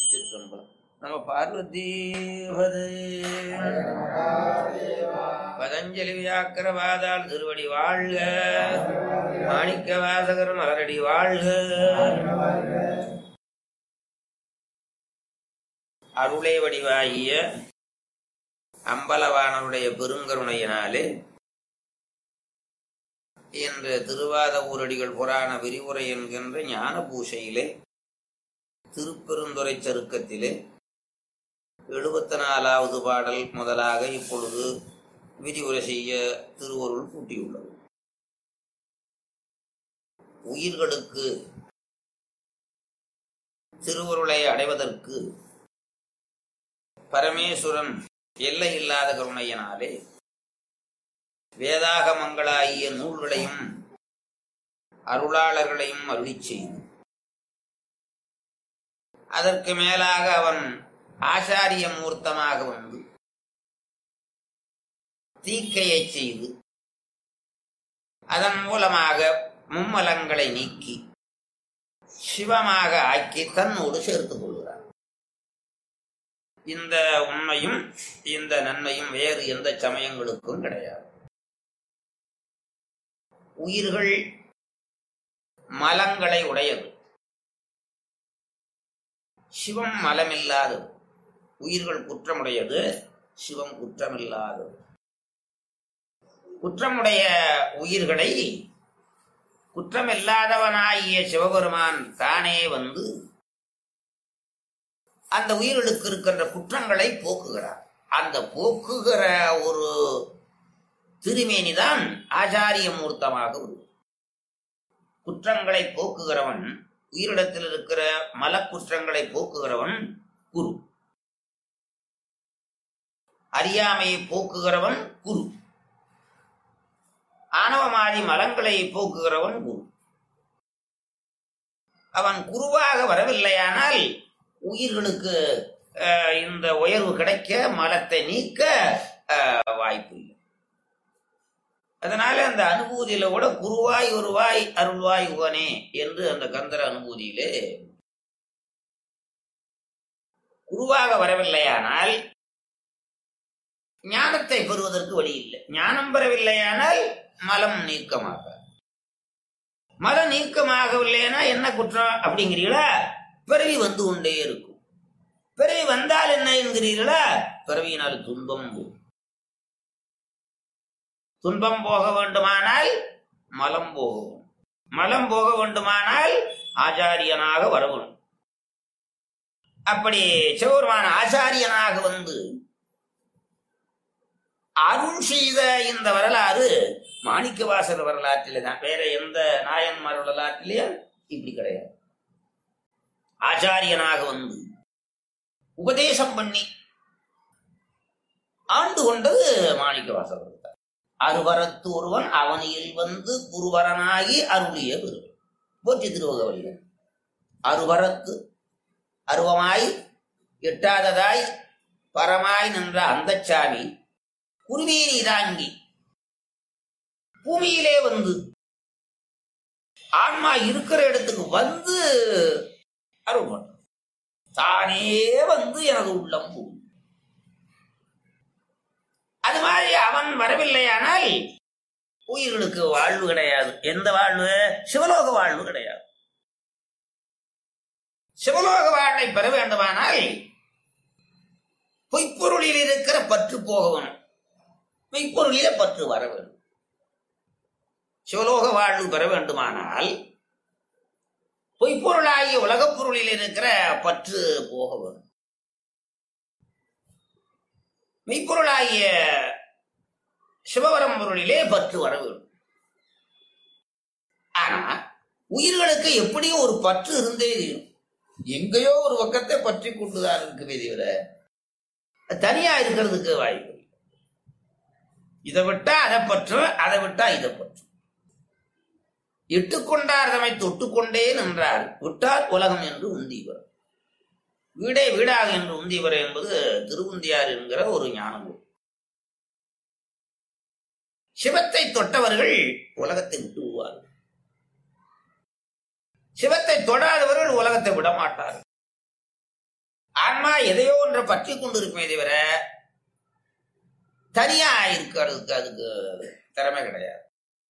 திருச்சிற்றம்பலம் நம்ம பார்வதி பதே. பதஞ்சலி வியாக்கரவாதால் திருவடி வாழ்க மாணிக்க வாசகர் மலரடி வாழ்க அருளே வடிவாகிய அம்பலவானருடைய பெருங்கருணையினாலே இன்று திருவாத ஊரடிகள் புராண விரிவுரை என்கின்ற ஞான பூசையிலே திருப்பெருந்துறை சருக்கத்திலே எழுபத்தி நாலாவது பாடல் முதலாக இப்பொழுது விரிவுரை செய்ய திருவருள் கூட்டியுள்ளது உயிர்களுக்கு திருவருளை அடைவதற்கு பரமேஸ்வரன் எல்லை இல்லாத கருணையினாலே வேதாகமங்களாகிய நூல்களையும் அருளாளர்களையும் அருளிச் செய்து அதற்கு மேலாக அவன் ஆசாரிய மூர்த்தமாக வந்து தீக்கையை செய்து அதன் மூலமாக மும்மலங்களை நீக்கி சிவமாக ஆக்கி தன்னோடு சேர்த்துக் கொள்கிறார் இந்த உண்மையும் இந்த நன்மையும் வேறு எந்த சமயங்களுக்கும் கிடையாது உயிர்கள் மலங்களை உடையது சிவம் மலமில்லாதது உயிர்கள் குற்றமுடையது சிவம் குற்றமில்லாதது குற்றமுடைய உயிர்களை குற்றமில்லாதவனாகிய சிவபெருமான் தானே வந்து அந்த உயிர்களுக்கு இருக்கின்ற குற்றங்களை போக்குகிறார் அந்த போக்குகிற ஒரு திருமேனிதான் ஆச்சாரிய மூர்த்தமாக உருவம் குற்றங்களை போக்குகிறவன் உயிரிடத்தில் இருக்கிற மலக்குற்றங்களை போக்குகிறவன் குரு அறியாமையை போக்குகிறவன் குரு ஆணவமாதி மலங்களை போக்குகிறவன் குரு அவன் குருவாக வரவில்லையானால் உயிர்களுக்கு அஹ், இந்த உயர்வு கிடைக்க மலத்தை நீக்க அஹ், வாய்ப்பு இல்லை அதனால அந்த அனுபூதியில கூட குருவாய் ஒருவாய் அருள்வாய் உவனே என்று அந்த கந்தர அனுபூதியிலே குருவாக வரவில்லையானால் ஞானத்தை பெறுவதற்கு வழி இல்லை ஞானம் பெறவில்லையானால் மலம் நீக்கமாக மலம் நீக்கமாகவில்லைன்னா என்ன குற்றம் அப்படிங்கிறீங்களா பிறவி வந்து கொண்டே இருக்கும் பிறவி வந்தால் என்ன என்கிறீர்களா பிறவியினால் துன்பம் வரும். துன்பம் போக வேண்டுமானால் மலம் போகும் மலம் போக வேண்டுமானால் ஆச்சாரியனாக வர வேண்டும் அப்படி சிவபெருமான ஆச்சாரியனாக வந்து அருள் செய்த இந்த வரலாறு மாணிக்கவாசர் வரலாற்றிலே தான் வேற எந்த நாயன்மார் வரலாற்றிலேயும் இப்படி கிடையாது ஆச்சாரியனாக வந்து உபதேசம் பண்ணி ஆண்டு கொண்டது மாணிக்கவாசர் தான் அருவரத்து ஒருவன் அவனியில் வந்து குருவரனாகி அருளிய பெருவன் போற்றி திருவகவல்ல அருவரத்து அருவமாய் எட்டாததாய் பரமாய் நின்ற அந்த சாமி குருவீரி இதாங்கி பூமியிலே வந்து ஆன்மா இருக்கிற இடத்துக்கு வந்து அருள் பண்றான். தானே வந்து எனது உள்ளம் பூ அது மாதிரி அவன் வரவில்லையானால் உயிர்களுக்கு வாழ்வு கிடையாது எந்த வாழ்வு சிவலோக வாழ்வு கிடையாது சிவலோக வாழ்வை பெற வேண்டுமானால் பொய்ப்பொருளில் இருக்கிற பற்று போக வேணும் மெய்ப்பொருளிலே பற்று வர வேண்டும் சிவலோக வாழ்வு பெற வேண்டுமானால் பொய்ப்பொருளாகிய உலகப் பொருளில் இருக்கிற பற்று போக வேண்டும் மெய்ப்பொருளாகிய சிவபரம் பொருளிலே பற்று வர வேண்டும் ஆனா உயிர்களுக்கு எப்படியும் ஒரு பற்று இருந்தே தீரும் எங்கேயோ ஒரு பக்கத்தை பற்றி கொண்டுதான் இருக்குமே தவிர தனியா இருக்கிறதுக்கு வாய்ப்பு இல்லை. இதை விட்டா அதை பற்றும் அதை விட்டா இதை பற்றும் இட்டுக்கொண்டார் தம்மை தொட்டுக்கொண்டே நின்றார் விட்டார் உலகம் என்று உந்தீவர் வீடே வீடாக என்று உந்தீவர் என்பது திருவுந்தியார் என்கிற ஒரு ஞானம் சிவத்தை தொட்டவர்கள் உலகத்தை விட்டு விடுவார்கள் சிவத்தை தொடாதவர்கள் உலகத்தை விட மாட்டார்கள் ஆன்மா எதையோ ஒன்றை பற்றி கொண்டு இருக்குமே தவிர தனியா இருக்கிறதுக்கு அதுக்கு திறமை கிடையாது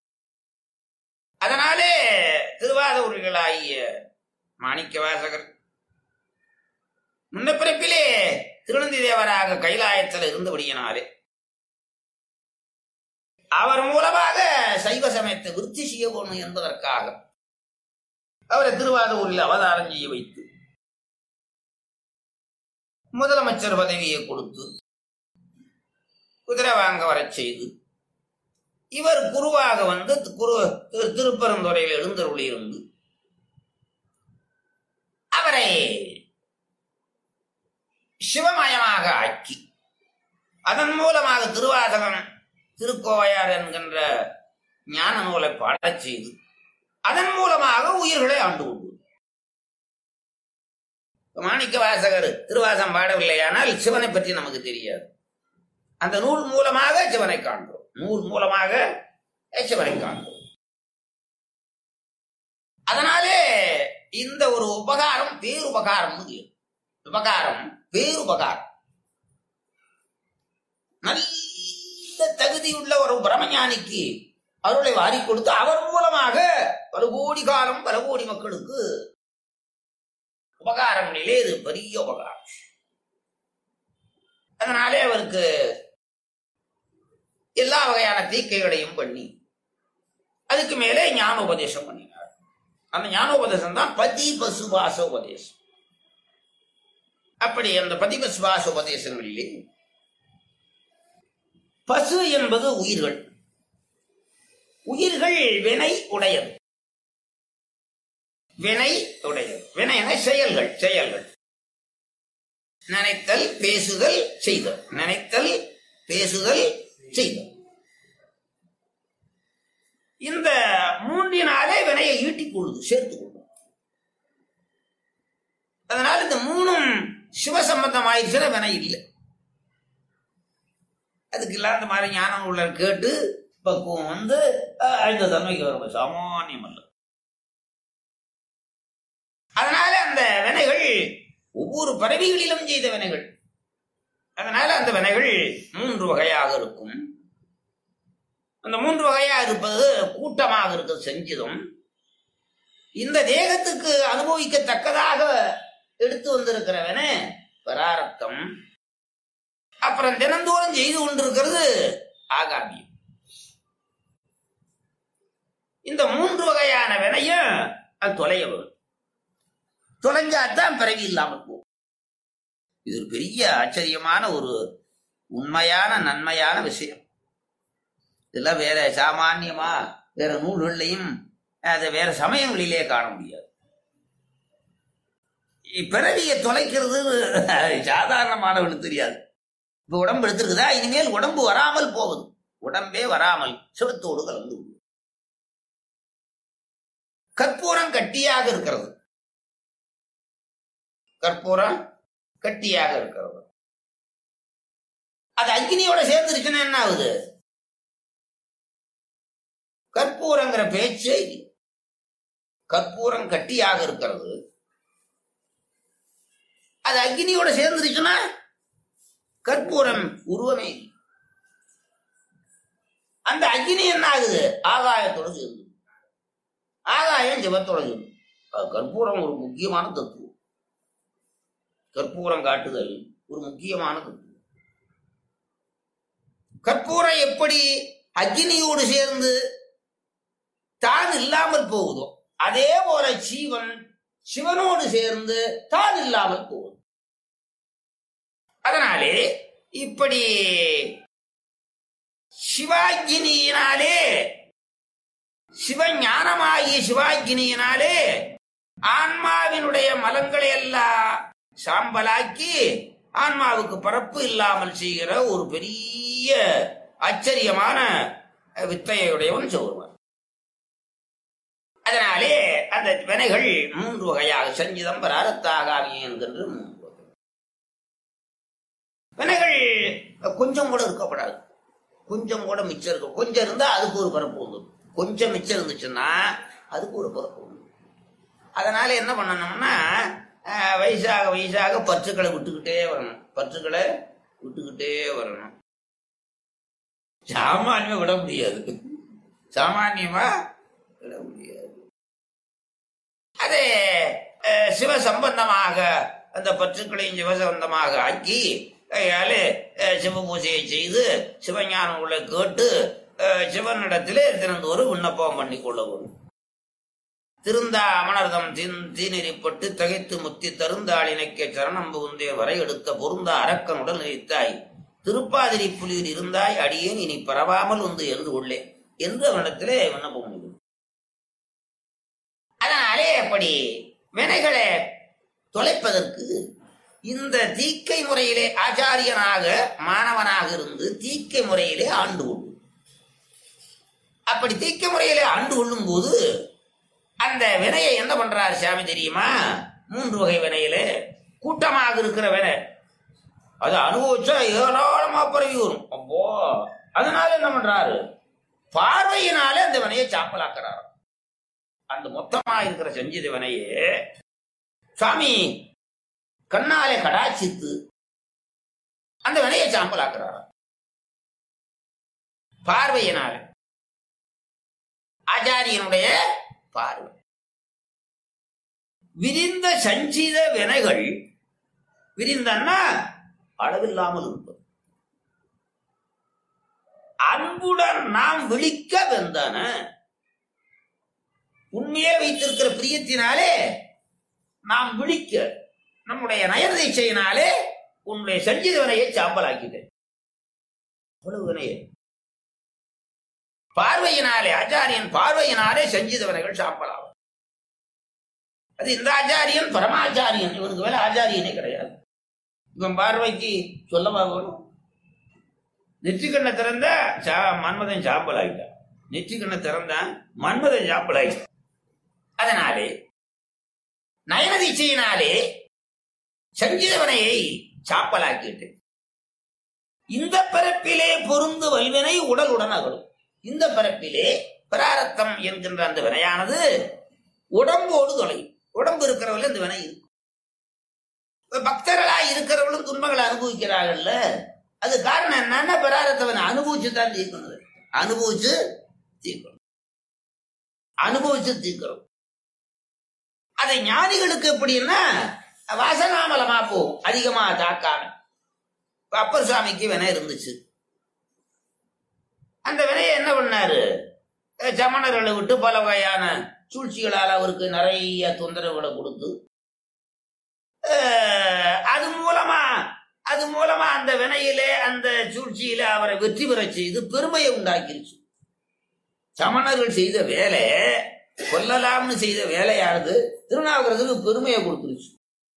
அதனாலே திருவாத உரிகளாகிய மாணிக்க வாசகர் முன்ன பிறப்பிலே திருநந்தி தேவராக கைலாயத்தில் இருந்தபடியினாலே அவர் மூலமாக சைவ சமயத்தை விருத்தி செய்ய போகணும் என்பதற்காக அவரை திருவாத ஊரில் அவதாரம் செய்ய வைத்து முதலமைச்சர் பதவியை கொடுத்து குதிரை வாங்க வரச் செய்து இவர் குருவாக வந்து குரு திரு- திருப்பரந்துறையில் எழுந்தருளி இருந்து அவரை சிவமயமாக ஆக்கி அதன் மூலமாக திருவாசகம் திருக்கோவையார் என்கின்ற ஞான நூலை பாடச் செய்து அதன் மூலமாக உயிர்களை ஆண்டு கொண்டு மாணிக்க வாசகர் திருவாசம் பாடவில்லையானால் சிவனை பற்றி நமக்கு தெரியாது அந்த நூல் மூலமாக சிவனை காண்கிறோம் நூல் மூலமாக சிவனை காண்கிறோம் அதனாலே இந்த ஒரு உபகாரம் பேருபகாரம் உபகாரம் பேருபகாரம் நல்ல தகுதியுள்ள ஒரு பிரம்மஞானிக்கு அருளை வாரி கொடுத்து அவர் மூலமாக பல கோடி காலம் பல கோடி மக்களுக்கு உபகாரம் நிலை இது பெரிய உபகாரம் அதனாலே அவருக்கு எல்லா வகையான தீக்கைகளையும் பண்ணி அதுக்கு மேலே ஞான உபதேசம் பண்ணினார் அந்த ஞான உபதேசம் தான் பதி பசுபாச உபதேசம் அப்படி அந்த பதி பசுபாச உபதேசங்களிலே பசு என்பது உயிர்கள் உயிர்கள் வினை உடையது வினை உடையது வினைன செயல்கள் செயல்கள் நினைத்தல் பேசுதல் செய்தல் நினைத்தல் பேசுதல் செய்தல் இந்த மூன்றினாலே வினையை ஈட்டிக் கொள்ளுது சேர்த்துக் கொள்ளும் அதனால இந்த மூணும் சிவசம்பந்தம் ஆயிடுச்சுன்னா வினை இல்லை அதுக்கு இல்லாத மாதிரி ஞானம் உள்ள கேட்டு பக்குவம் வந்து அஹ், இந்த தன்மைக்கு வரும் சாமானியம் அல்ல அதனால அந்த வினைகள் ஒவ்வொரு பறவைகளிலும் செய்த வினைகள் அதனால அந்த வினைகள் மூன்று வகையாக இருக்கும் அந்த மூன்று வகையாக இருப்பது கூட்டமாக இருக்க செஞ்சதும் இந்த தேகத்துக்கு அனுபவிக்கத்தக்கதாக எடுத்து வந்திருக்கிறவன பராரத்தம் அப்புறம் தினந்தோறும் செய்து கொண்டிருக்கிறது ஆகாமியம் இந்த மூன்று வகையான வினையும் அது தொலைய வரும் தொலைஞ்சாதான் பிறவி இல்லாமல் போகும் இது ஒரு பெரிய ஆச்சரியமான ஒரு உண்மையான நன்மையான விஷயம் இதெல்லாம் வேற சாமான்யமா வேற நூல்கள்லையும் அதை வேற சமயங்களிலே காண முடியாது பிறவியை தொலைக்கிறது சாதாரணமானவனுக்கு தெரியாது இப்ப உடம்பு எடுத்திருக்குதா இனிமேல் உடம்பு வராமல் போகுது உடம்பே வராமல் சிவத்தோடு கலந்து விடும். கற்பூரம் கட்டியாக இருக்கிறது கற்பூரம் கட்டியாக இருக்கிறது அது அக்னியோட சேர்ந்துருச்சுன்னா என்ன ஆகுது கற்பூரங்கிற பேச்சே இல்லை. கற்பூரம் கட்டியாக இருக்கிறது அது அக்னியோட சேர்ந்துருச்சுன்னா கற்பூரம் உருவமே இல்லை. அந்த அக்னி என்ன ஆகுது ஆகாயத்தோட சேர்ந்து ஆகாயம் ஜபத்தோட சேர்ந்து அது கற்பூரம் ஒரு முக்கியமான தத்துவம் கற்பூரம் காட்டுதல் ஒரு முக்கியமான தத்துவம் கற்பூரம் எப்படி அக்னியோடு சேர்ந்து தான் இல்லாமல் போகுதோ அதே போல ஜீவன் சிவனோடு சேர்ந்து தான் இல்லாமல் போகுது அதனாலே இப்படி சிவாக்கினியினாலே சிவஞானமாகிய சிவாக்கினியினாலே ஆன்மாவினுடைய மலங்களை எல்லாம் சாம்பலாக்கி ஆன்மாவுக்கு பரப்பு இல்லாமல் செய்கிற ஒரு பெரிய ஆச்சரியமான வித்தையுடையவன் சொல்வார் அதனாலே அந்த வினைகள் மூன்று வகையாக சஞ்சிதம் பராரத்தாகாமி என்கின்ற மூன்று வகை வினைகள் கொஞ்சம் கூட இருக்கப்படாது கொஞ்சம் கூட மிச்சம் இருக்கும் கொஞ்சம் இருந்தா அதுக்கு ஒரு பரப்பு உண்டு கொஞ்சம் மிச்சம் இருந்துச்சுன்னா அதுக்கு ஒரு பரப்பு உண்டு அதனால என்ன பண்ணணும்னா அஹ், வயசாக வயசாக பற்றுக்களை விட்டுக்கிட்டே வரணும் பற்றுக்களை விட்டுக்கிட்டே வரணும் சாமானியமா விட முடியாது சாமானியமா விட முடியாது அதே அஹ், சிவ சம்பந்தமாக அந்த பற்றுக்களையும் சிவ சம்பந்தமாக ஆக்கி கையால சிவ பூஜையை செய்து சிவஞானம் உள்ள கேட்டு அஹ், சிவனிடத்திலே திறந்தோறு விண்ணப்பம் பண்ணி கொள்ள வேண்டும் திருந்தா அமனர்தம் தீன் தீநெறிப்பட்டு தகைத்து முத்தி தருந்தாளினைக்க சரணம் புகுந்தே வரை எடுத்த பொருந்தா அரக்கனுடன் நினைத்தாய் திருப்பாதிரி புலியில் இருந்தாய் அடியேன் இனி பரவாமல் வந்து எழுது கொள்ளேன் என்று அவனிடத்திலே விண்ணப்பம் பண்ணிக்கணும் அதனாலே அப்படி வினைகளை தொலைப்பதற்கு இந்த தீக்கை முறையிலே ஆச்சாரியனாக மாணவனாக இருந்து தீக்கை முறையிலே ஆண்டு கொள்ளும் அப்படி தீக்கை முறையிலே ஆண்டு கொள்ளும் போது அந்த வினையை என்ன பண்றாரு சாமி தெரியுமா மூன்று வகை வினையிலே கூட்டமாக இருக்கிற வினை அது அனுபவிச்சா ஏராளமா பரவி வரும் அப்போ அதனால என்ன பண்றாரு பார்வையினாலே அந்த வினையை சாப்பலாக்குறாரு அந்த மொத்தமா இருக்கிற செஞ்சது வினையே சாமி கண்ணாலே கடாச்சித்து அந்த வினையை சாம்பலாக்குறாரு பார்வையினால ஆச்சாரியனுடைய பார்வை விரிந்த சஞ்சித வினைகள் விரிந்தன்னா அளவில்லாமல் இருப்பது அன்புடன் நாம் விழிக்க வெந்தன உண்மையே வைத்திருக்கிற பிரியத்தினாலே நாம் விழிக்க நம்முடைய நயனதீட்சையினாலே உன்னுடைய சஞ்சித வினையை சாம்பலாக்கிட்டேன் அவ்வளவு வினையை பார்வையினாலே ஆச்சாரியன் பார்வையினாலே சஞ்சித வினைகள் சாம்பலாகும் அது இந்த ஆச்சாரியன் பரமாச்சாரியன் இவனுக்கு மேல ஆச்சாரியனே கிடையாது இவன் பார்வைக்கு சொல்லவா வரும் நெற்றிக்கண்ணை திறந்தா சா மன்மதன் சாம்பல் ஆகிட்டான் நெற்றிக்கண்ணை திறந்தான் மன்மதன் சாம்பல் ஆகிட்டான் அதனாலே நயனதீட்சையினாலே சஞ்சீவனையை சாப்பலாக்கிட்டு இந்த பிறப்பிலே பொருந்து வல்வினை உடலுடன் அகலும் இந்த பிறப்பிலே பிராரத்தம் என்கின்ற அந்த வினையானது உடம்போடு தொலையும் உடம்பு இருக்கிறவர்கள் இந்த வினை இருக்கும் இப்ப பக்தர்களா இருக்கிறவர்களும் துன்பங்களை அனுபவிக்கிறார்கள்ல அது காரணம் என்னன்னா பிராரத்தவனை அனுபவிச்சு தான் தீர்க்கணும் அனுபவிச்சு தீர்க்கணும் அனுபவிச்சு தீர்க்கணும் அதை ஞானிகளுக்கு எப்படின்னா வாசனாமலமா போகும் அதிகமா தாக்காம இப்ப அப்பர் சுவாமிக்கு வினை இருந்துச்சு அந்த வினையை என்ன பண்ணாரு அஹ் சமணர்களை விட்டு பல வகையான சூழ்ச்சிகளால் அவருக்கு நிறைய தொந்தரவுகளை கொடுத்து அஹ் அது மூலமா அது மூலமா அந்த வினையிலே அந்த சூழ்ச்சியில அவரை வெற்றி பெற செய்து பெருமையை உண்டாக்கிருச்சு சமணர்கள் செய்த வேலை கொல்லலாம்னு செய்த வேலையானது திருநாவுக்கரசுக்கு பெருமையை கொடுத்துருச்சு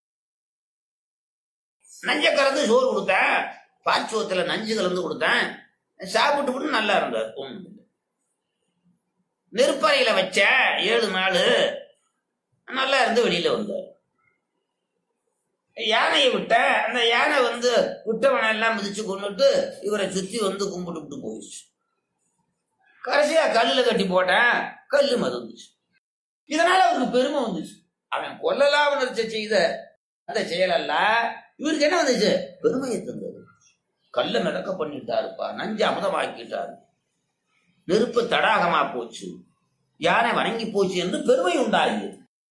நஞ்ச கலந்து சோறு கொடுத்தேன் பாச்சுவத்துல நஞ்சு கலந்து கொடுத்தேன் சாப்பிட்டு விட்டு நல்லா இருந்தார் ஒண்ணும் இல்லை. நெருப்பறையில வச்ச ஏழு நாள் நல்லா இருந்து வெளியில வந்தார் யானையை விட்ட அந்த யானை வந்து விட்டவனை எல்லாம் மிதிச்சு கொண்டுட்டு இவரை சுத்தி வந்து கும்பிட்டு போயிடுச்சு கடைசியா கல்லுல கட்டி போட்டேன் கல்லு மறந்துச்சு இதனால அவருக்கு பெருமை வந்துச்சு அவன் கொல்லலாம் உணர்ச்சி செய்த அந்த செயலல்ல இவருக்கு என்ன வந்துச்சு பெருமையை தந்தது கல்ல மிதக்க பண்ணிட்டாருப்பா நஞ்சு அமுதமாக்கிட்டாரு நெருப்பு தடாகமா போச்சு யானை வணங்கி போச்சு என்று பெருமை உண்டாகியது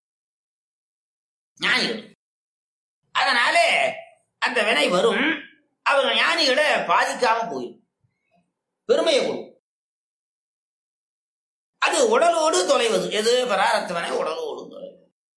ஞானிகள் அதனாலே அந்த வினை வரும் அவர் ஞானிகளை பாதிக்காம போயிடும் பெருமையை கொடும் அது உடலோடு தொலைவது எது பராரத்தவனை உடலோடு தொலைவது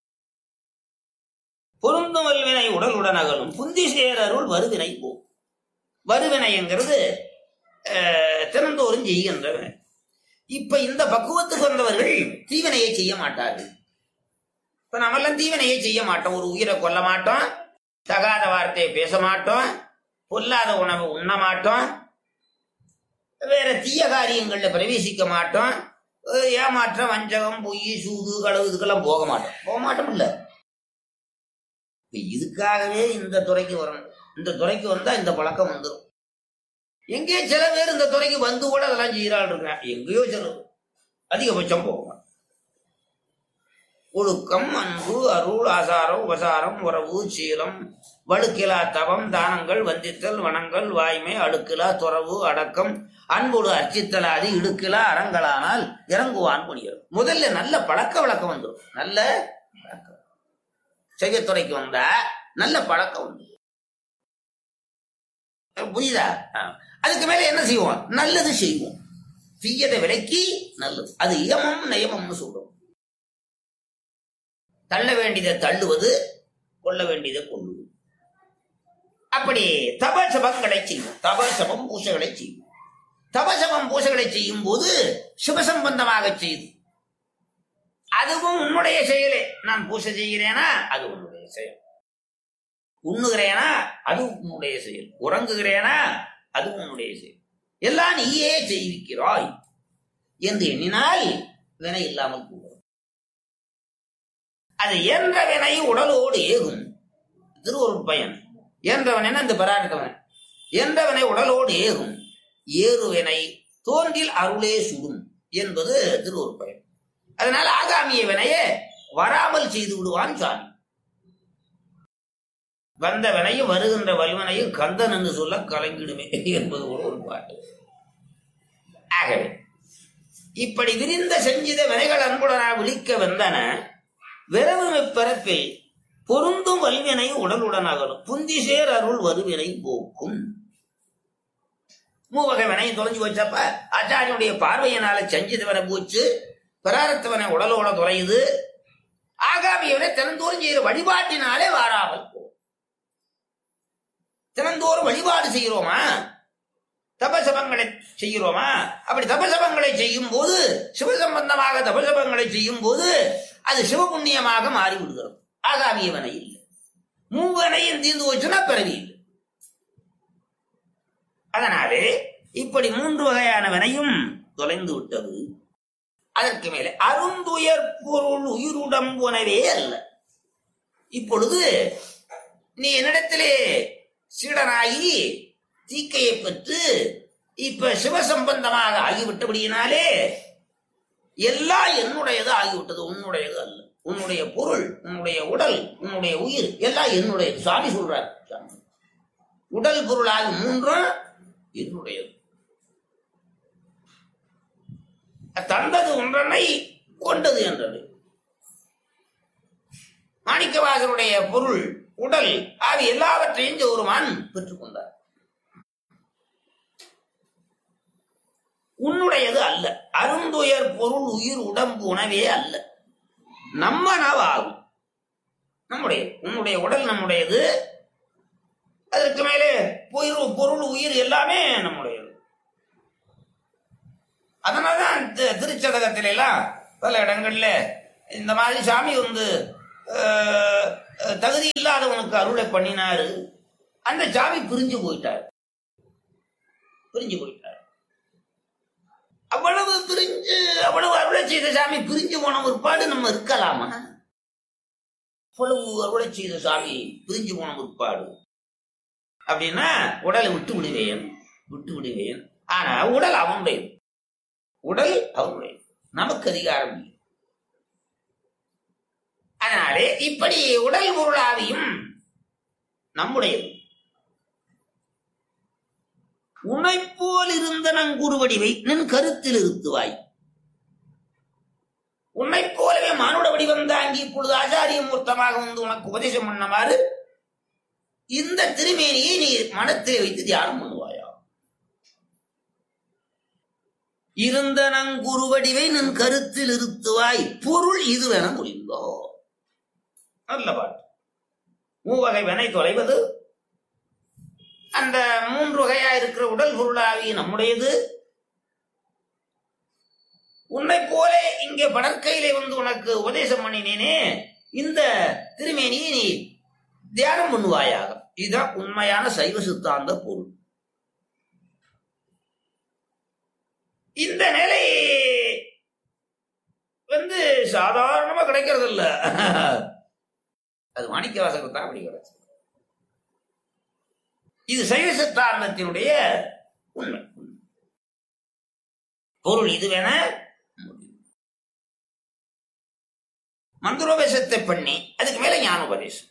பொருந்தும் வல்வினை உடலுடன் அகலும் புந்தி சேரருள் வருவினை போ வருவினைங்கிறது அஹ், தினந்தோறும் செய்கின்ற வினை இப்ப இந்த பக்குவத்துக்கு வந்தவர்கள் தீவினையை செய்ய மாட்டார்கள் இப்ப நம்மெல்லாம் தீவினையை செய்ய மாட்டோம் ஒரு உயிரை கொல்ல மாட்டோம் தகாத வார்த்தையை பேச மாட்டோம் பொல்லாத உணவை உண்ண மாட்டோம் வேற தீய காரியங்கள்ல பிரவேசிக்க மாட்டோம் அஹ் ஏமாற்றம் வஞ்சகம் பொய் சூது களவு இதுக்கெல்லாம் போக மாட்டோம் போக மாட்டோம் இல்ல இப்ப இதுக்காகவே இந்த துறைக்கு வரணும் இந்த துறைக்கு வந்தா இந்த பழக்கம் வந்துடும் எங்கேயோ சில பேர் இந்த துறைக்கு வந்து கூட அதெல்லாம் செய்யறாள் இருக்கான் எங்கேயோ சில அதிகபட்சம் போக மாட்டோம் ஒழுக்கம் அன்பு அருள் ஆசாரம் உபசாரம் உறவு சீலம் வழுக்கிலா தவம் தானங்கள் வந்தித்தல் வனங்கள் வாய்மை அழுக்கிலா துறவு அடக்கம் அன்போடு அர்ச்சித்தலாதி இடுக்கிலா அறங்களானால் இறங்குவான் புனியர் முதல்ல நல்ல பழக்க வழக்கம் வந்துடும் நல்ல பழக்கம் செய்யத்துறைக்கு வந்தா நல்ல பழக்கம் உண்டு புரியுதா ஆ. அதுக்கு மேல என்ன செய்வோம் நல்லது செய்வோம் தீயதை விலக்கி நல்லது அது இயமம் நயமம்னு சொல்றோம் தள்ள வேண்டியதை தள்ளுவது கொள்ள வேண்டியதை கொள்ளுவது அப்படி தபசபங்களை செய்வோம் தபசபம் பூசைகளை செய்வோம் தபசபம் பூசைகளை செய்யும் போது சிவசம்பந்தமாக செய்து அதுவும் உன்னுடைய செயலே நான் பூசை செய்கிறேனா அது உன்னுடைய செயல் உண்ணுகிறேனா அது உன்னுடைய செயல் உறங்குகிறேனா அது உன்னுடைய செயல் எல்லாம் நீயே செய்விக்கிறாய் என்று எண்ணினால் வினை இல்லாமல் போகும் அது என்ற வினை உடலோடு ஏகும் திருவருட் பயன் என்றவன் என இந்த பராட்டவன் என்றவனை உடலோடு ஏகும் ஏறுவினை தோன்றில் அருளே சுடும் என்பது திருவருட் பயன் அதனால் ஆகாமிய வினையே வராமல் செய்து விடுவான் சாமி வந்த வினையும் வருகின்ற வல்வனையும் கந்தன் என்று சொல்ல கலங்கிடுமே என்பது கூட ஒரு பாட்டு ஆகவே இப்படி விரிந்த செஞ்சித வினைகள் அன்புடனா விழிக்க வந்தன விரவு பிறப்பில் பொருந்தும் வல்வினை உடலுடன் அகலும் புந்தி சேர் அருள் வருவினை போக்கும் மூவகை வினை தொலைஞ்சு போச்சப்ப ஆச்சாரியனுடைய பார்வையினால செஞ்சிதவனை போச்சு பிராரத்தவனை உடலோட தொலையுது ஆகாமியவனை தினந்தோறும் செய்கிற வழிபாட்டினாலே வாராமல் போ தினந்தோறும் வழிபாடு செய்கிறோமா தபசபங்களை செய்கிறோமா அப்படி தபசபங்களை செய்யும் போது சிவசம்பந்தமாக தபசபங்களை செய்யும் போது அது சிவபுண்ணியமாக மாறிவிடுகிறது ஆகாமியவனை இல்லை மூவனையும் தீர்ந்து போச்சுன்னா பிறவி இல்லை அதனாலே இப்படி மூன்று வகையான வினையும் தொலைந்து விட்டது அதற்கு மேலே அருந்துயர் பொருள் உயிருடம்புனவே அல்ல இப்பொழுது நீ என்னிடத்திலே சீடனாகி தீக்கையை பெற்று இப்ப சிவசம்பந்தமாக ஆகிவிட்டபடியினாலே எல்லாம் என்னுடையது ஆகிவிட்டது உன்னுடையது அல்ல உன்னுடைய பொருள் உன்னுடைய உடல் உன்னுடைய உயிர் எல்லாம் என்னுடையது சாமி சொல்றார் சாமி. உடல் பொருளாக மூன்றும் என்னுடையது தந்தது ஒன்றனை கொண்டது என்றது மாணிக்கவாசனுடைய பொருள் உடல் ஆவி எல்லாவற்றையும் ஜோருமான் பெற்றுக்கொண்டார் உன்னுடையது அல்ல அருந்துயர் பொருள் உயிர் உடம்பு உணவே அல்ல நம்ம நவாகும் நம்முடைய உன்னுடைய உடல் நம்முடையது அதற்கு மேலே பொருள் பொருள் உயிர் எல்லாமே நம்முடையது அதனாலதான் தி- திருச்சதகத்தில எல்லாம் பல இடங்கள்ல இந்த மாதிரி சாமி வந்து அஹ், அஹ், தகுதி இல்லாதவனுக்கு அருளை பண்ணினாரு அந்த சாமி பிரிஞ்சு போயிட்டார் பிரிஞ்சு போயிட்டார் அவ்வளவு பிரிஞ்சு அவ்வளவு அருளை செய்த சாமி பிரிஞ்சு போன பிற்பாடு நம்ம இருக்கலாமா அவ்வளவு அருளை செய்த சாமி பிரிஞ்சு போன பிற்பாடு அப்படின்னா உடலை விட்டு விடுவேன் விட்டு விடுவேன் ஆனா உடல் அவனுடையது உடல் அவனுடையது நமக்கு அதிகாரம் இல்லை அதனாலே இப்படி உடல் பொருளாவியும் நம்முடையது உன்னைப்போல் இருந்த நங்குருவடிவை நின் கருத்தில் இருத்துவாய் உன்னைப் போலவே மானுட வடிவம் தாங்கி இப்பொழுது ஆச்சாரிய மூர்த்தமாக வந்து உனக்கு உபதேசம் பண்ணமாறு இந்த திருமேனியை நீ மனத்தில் வைத்து தியானம் பண்ணுவாயா இருந்த நங்குருவடிவை நின் கருத்தில் இருத்துவாய் பொருள் இதுவென முடிந்தோ நல்ல பாட்டு மூவகை வினை தொலைவது அந்த மூன்று வகையா இருக்கிற உடல் பொருளாவி நம்முடையது உன்னை போலே இங்கே படற்கையிலே வந்து உனக்கு உபதேசம் பண்ணினேனே இந்த திருமேனியை நீ தியானம் பண்ணுவாயாக இதுதான் உண்மையான சைவ சித்தாந்த பொருள் இந்த நிலை வந்து சாதாரணமா கிடைக்கிறது இல்ல அது மாணிக்கவாசகர் தான் அப்படி கிடைச்சது இது சைவ சித்தாந்தத்தினுடைய உண்மை பொருள் இதுவென முடியும். மந்திரோபதேசத்தை பண்ணி அதுக்கு மேல ஞானோபதேசம்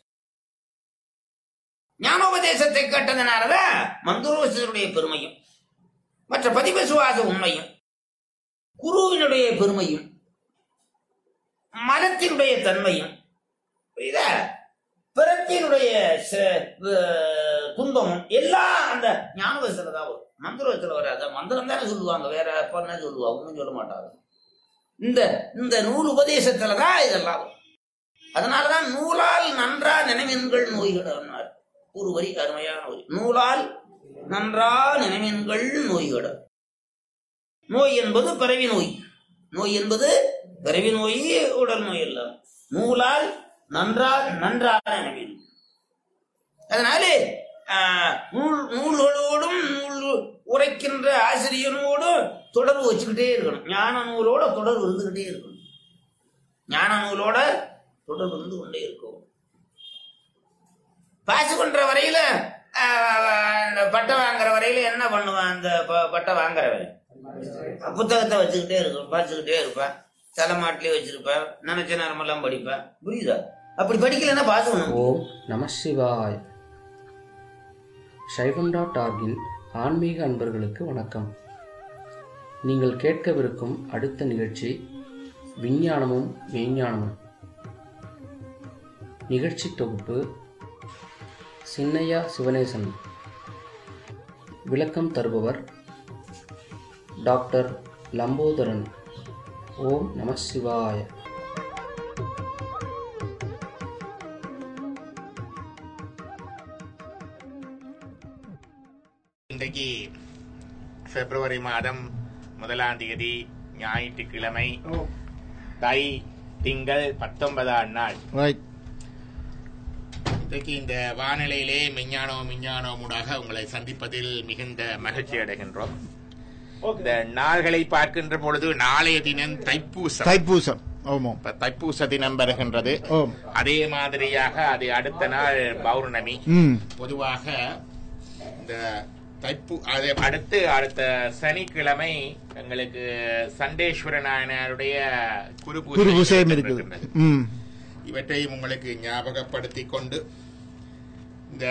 ஞானோபதேசத்தை கேட்டதுனாலதான் மந்திரோபதேசத்துடைய பெருமையும் மற்ற பதிபசுவாச உண்மையும் குருவினுடைய பெருமையும் மனத்தினுடைய தன்மையும் புரியுதா பிறத்தினுடைய ச- வ- துன்பமும் எல்லாம் அந்த ஞானவசத்துல தான் வரும் மந்திரத்துல வராது மந்திரம் தானே சொல்லுவாங்க வேற அப்ப என்ன சொல்லுவாங்க ஒன்றும் சொல்ல மாட்டாங்க இந்த இந்த நூல் உபதேசத்துல தான் இதெல்லாம் வரும் அதனாலதான் நூலால் நன்றா நினைவின்கள் நோய்கள் ஒரு வரி அருமையான வரி நூலால் நன்றா நினைவின்கள் நோய்கள் நோய் என்பது பிறவி நோய் நோய் என்பது பிறவி நோய் உடல் நோய் அல்ல நூலால் நன்றா நன்றாக நினைவில் அதனாலே ஆஹ், நூல் நூல்களோடும் நூல் உரைக்கின்ற ஆசிரியனோடும் தொடர்பு வச்சுக்கிட்டே இருக்கணும் ஞான நூலோட தொடர்பு இருந்துகிட்டே இருக்கணும் ஞான நூலோட தொடர்பு இருந்து கொண்டே இருக்கும் பாசு பண்ற வரையில ஆஹ், இந்த பட்டை வாங்குற வரையில என்ன பண்ணுவான் அந்த ப- பட்டை வாங்குறவன் புத்தகத்தை வச்சுக்கிட்டே இருக்கும் படிச்சுக்கிட்டே இருப்பேன் தலைமாட்டிலே வச்சிருப்பேன் நினைச்ச நேரமெல்லாம் படிப்பேன் புரியுதா அப்படி படிக்கலைன்னா பாஸ் பண்ணும் ஓம் நம சிவாய் சைவம் டாட் ஆர்கின் ஆன்மீக அன்பர்களுக்கு வணக்கம் நீங்கள் கேட்கவிருக்கும் அடுத்த நிகழ்ச்சி விஞ்ஞானமும் மெய்ஞானமும் நிகழ்ச்சி தொகுப்பு சின்னையா சிவனேசன் விளக்கம் தருபவர் டாக்டர் லம்போதரன் ஓம் நம சிவாய இன்றைக்கு பிப்ரவரி மாதம் முதலாம் தேதி ஞாயிற்றுக்கிழமை தை திங்கள் பத்தொன்பதாம் நாள் ரைட் இன்றைக்கு இந்த வானிலையிலே மெஞ்ஞானோ மிஞ்ஞானோமுடாக உங்களை சந்திப்பதில் மிகுந்த மகிழ்ச்சி அடைகின்றோம் இந்த நாள்களை பார்க்கின்ற பொழுது நாளைய தினம் தைப்பூசம் தைப்பூசம் ஆமாம் இப்ப தைப்பூச தினம் வருகின்றது ஓம் அதே மாதிரியாக அது அடுத்த நாள் பௌர்ணமி ம் பொதுவாக இந்த தைப்பு அது அடுத்து அடுத்த சனிக்கிழமை எங்களுக்கு சண்டேஸ்வர நாயனாருடைய குரு பூஜை குரு பூசையும் இருக்கின்றது. இருக்குது ம் இவற்றையும் உங்களுக்கு ஞாபகப்படுத்திக் கொண்டு இந்த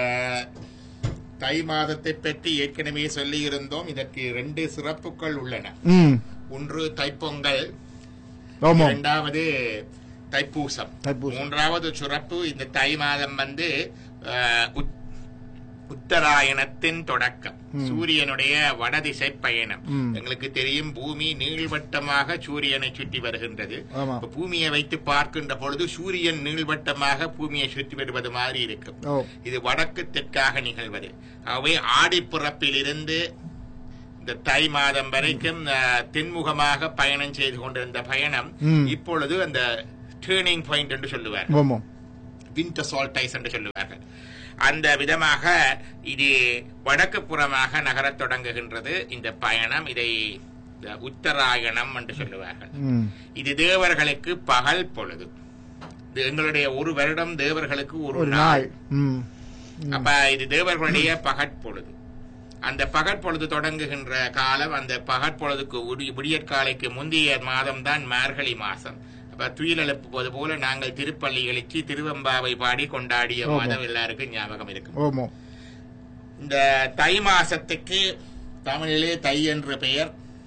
தை மாதத்தை பற்றி ஏற்கனவே சொல்லி இருந்தோம் இதற்கு ரெண்டு சிறப்புகள் உள்ளன ம் ஒன்று தைப்பொங்கல் ஆமாம் இரண்டாவது தைப்பூசம் தைப்பூசம். மூன்றாவது சிறப்பு இந்த தை மாதம் வந்து அஹ், உத்- உத்தராயணத்தின் தொடக்கம் சூரியனுடைய வடதிசை பயணம் ம். எங்களுக்கு தெரியும் பூமி நீள்வட்டமாக சூரியனை சுற்றி வருகின்றது ஆமா. இப்ப பூமியை வைத்து பார்க்கின்ற பொழுது சூரியன் நீள்வட்டமாக பூமியை சுற்றி வருவது மாதிரி இருக்கும் ஓ இது வடக்கு தெற்காக நிகழ்வது ஆகவே ஆடிப்பிறப்பிலிருந்து இந்த தை மாதம் வரைக்கும் அஹ், தென்முகமாக பயணம் செய்து கொண்டிருந்த பயணம் ம். இப்பொழுது அந்த டேர்னிங் பாயிண்ட் என்று சொல்லுவார் ஆமாம் விண்டர் சால்டைஸ் என்று சொல்லுவார்கள் அந்த விதமாக இது வடக்கு புறமாக நகரத் தொடங்குகின்றது இந்த பயணம் இதை இந்த உத்தராயணம் என்று சொல்லுவார்கள் ம் இது தேவர்களுக்கு பகல் பொழுது இது எங்களுடைய ஒரு வருடம் தேவர்களுக்கு ஒரு ஒரு நாள் நாள் ம் அப்ப இது தேவர்களுடைய பகற்பொழுது அந்த பகற்பொழுது தொடங்குகின்ற காலம் அந்த பகற்பொழுதுக்கு உடி- விடியற்காலைக்கு முந்தைய மாதம் தான் மார்கழி மாசம் அப்ப துயில் எழுப்புவது போல நாங்கள் திருப்பள்ளி எழுச்சி திருவெம்பாவை பாடி கொண்டாடிய ஆமா. மாதம் எல்லாருக்கும் ஞாபகம் இருக்கும் ஆமாம் இந்த தை மாசத்துக்கு தமிழிலே தை என்ற பெயர்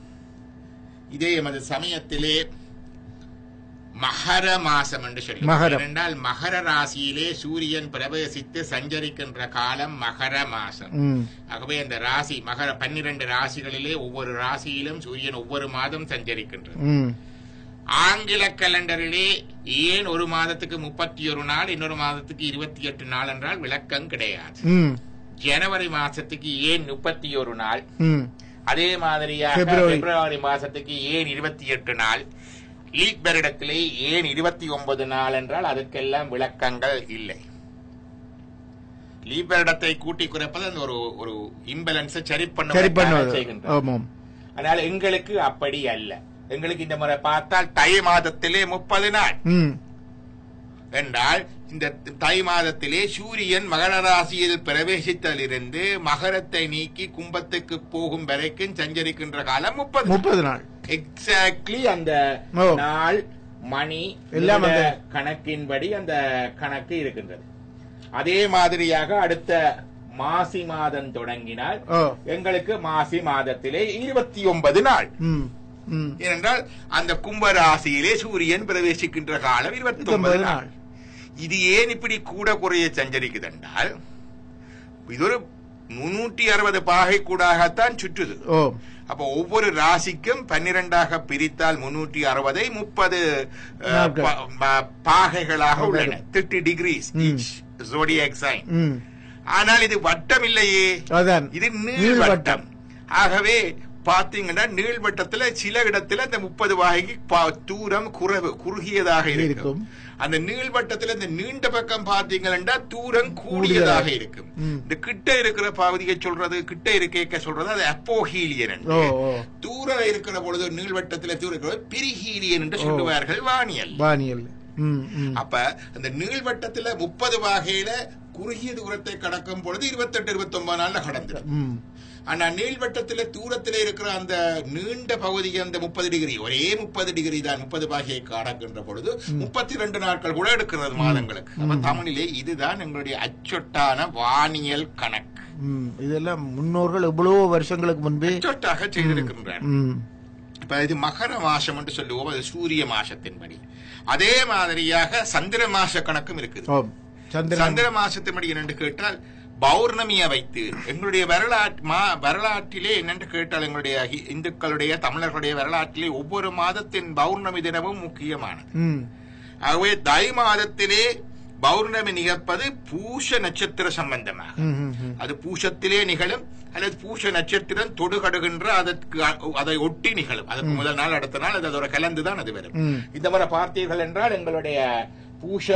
இதே எமது சமயத்திலே மகர மாசம் என்று சொல்லி மகரம். என்றால் மகர ராசியிலே சூரியன் பிரவேசித்து சஞ்சரிக்கின்ற காலம் மகர மாசம் ம் ஆகவே அந்த ராசி மகர பன்னிரண்டு ராசிகளிலே ஒவ்வொரு ராசியிலும் சூரியன் ஒவ்வொரு மாதம் சஞ்சரிக்கின்றது ம் ஆங்கில கலண்டரிலே ஏன் ஒரு மாதத்துக்கு முப்பத்தி ஒரு நாள் இன்னொரு மாதத்துக்கு இருபத்தி எட்டு நாள் என்றால் விளக்கம் கிடையாது ம் ஜனவரி மாசத்துக்கு ஏன் முப்பத்தி ஒரு நாள் ம் அதே மாதிரியாக பிப்ரவரி. பிப்ரவரி மாசத்துக்கு ஏன் இருபத்தி எட்டு நாள் லீப் வருடத்திலே ஏன் இருபத்தி ஒன்பது நாள் என்றால் அதற்கெல்லாம் விளக்கங்கள் இல்லை லீப் வருடத்தை கூட்டி குறைப்பது அந்த ஒரு ஒரு இம்பலன்ஸை சரி சரி பண்ண பண்ணுவது செய்கின்றது ஆமாம் ஆனால் எங்களுக்கு அப்படி அல்ல எங்களுக்கு இந்த முறை பார்த்தால் தை மாதத்திலே முப்பது நாள் ம் என்றால் இந்த தை மாதத்திலே சூரியன் மகர ராசியில் பிரவேசித்தலிருந்து மகரத்தை நீக்கி கும்பத்துக்கு போகும் வரைக்கும் சஞ்சரிக்கின்ற காலம் முப்பது முப்பது நாள் எக்ஸாக்ட்லி அந்த ஓ. நாள் மணி எல்லாம் நிமிட அந்த- கணக்கின்படி அந்த கணக்கு இருக்கின்றது அதே மாதிரியாக அடுத்த மாசி மாதம் தொடங்கினால் ஓ எங்களுக்கு மாசி மாதத்திலே இருபத்தி ஒன்பது நாள் ம் ம் ஏனென்றால் அந்த கும்ப ராசியிலே சூரியன் பிரவேசிக்கின்ற காலம் இருபத்தி ஒன்பது இருபத்தொன்பது நாள் நாள் இது ஏன் இப்படி கூட குறைய சஞ்சரிக்குது என்றால் இது ஒரு முன்னூற்றி அறுபது பாகை கூடாகத்தான் சுற்றுது ஓ அப்போ ஒவ்வொரு ராசிக்கும் பன்னிரெண்டாக பிரித்தால் முன்னூற்றி அறுபதை முப்பது நாட்கள். பாகைகளாக Okay. உள்ளன தேர்ட்டி டிகிரிஸ் ம். ஜோடியாக் சைன் ம் ஆனால் இது வட்டம் இல்லையே அதான் இது நீள்வட்டம். நீள்வட்டம் ஆகவே பாத்தீங்கன்னா நீள்வட்டத்துல சில இடத்துல இந்த முப்பது வாகைக்கு பா- தூரம் குறைவு குறுகியதாக இருக்கும் இருக்கும். அந்த நீள்வட்டத்துல இந்த நீண்ட பக்கம் பாத்தீங்கன்னா தூரம் கூடியதாக கூடியதாக. இருக்கும் ம். இந்த கிட்ட இருக்கிற பகுதியை சொல்றது கிட்ட இருக்க சொல்றது அது அப்போஹீலியன் ஓ என்று ஓ தூரம் இருக்கிற பொழுது நீள்வட்டத்துல தூரம் இருக்கிற பிரிஹீலியன் என்று சொல்லுவார்கள் வானியல் வானியல் ம் ம் அப்ப அந்த நீள்வட்டத்துல முப்பது வகையில குறுகிய தூரத்தை கடக்கும் பொழுது இருபத்தெட்டு இருபத்தி ஒன்பது நாள்ல கடந்துடும் ம் ஆனா நீள்வட்டத்துல தூரத்துல இருக்கிற அந்த நீண்ட பகுதி அந்த முப்பது டிகிரி ஒரே முப்பது டிகிரி தான் முப்பது பாகையை கடக்கின்ற பொழுது முப்பத்தி ரெண்டு நாட்கள் கூட எடுக்கிறது மாதங்களுக்கு அப்ப தமிழிலே இதுதான் எங்களுடைய அச்சொட்டான வானியல் கணக்கு ம் இதெல்லாம் முன்னோர்கள் எவ்வளவோ வருஷங்களுக்கு முன்பே அச்சொட்டாக செய்திருக்கின்றார் ம் இப்ப இது மகர மாசம் என்று சொல்லுவோம் அது சூரிய மாசத்தின்படி அதே மாதிரியாக சந்திர மாச கணக்கும் இருக்குது ஓ சந்திரன் சந்திர மாசத்தின்படி என்னென்று கேட்டால் பௌர்ணமியை வைத்து எங்களுடைய வரலாற்று மா வரலாற்றிலே என்னென்று கேட்டால் எங்களுடைய ஹி- இந்துக்களுடைய தமிழர்களுடைய வரலாற்றிலே ஒவ்வொரு மாதத்தின் பௌர்ணமி தினமும் முக்கியமானது ம் ஆகவே தை மாதத்திலே பௌர்ணமி நிகழ்ப்பது பூஷ நட்சத்திர சம்பந்தமாக ம், ம், ம். அது பூஷத்திலே நிகழும் அல்லது பூஷ நட்சத்திரம் தொடுகடுகின்ற அதற்கு அ- அதை ஒட்டி நிகழும் அதற்கு முதல் நாள் அடுத்த நாள் அது அதோட கலந்துதான் அது வரும் ம். இந்த மாதிரி பார்த்தீர்கள் என்றால் எங்களுடைய பூஷ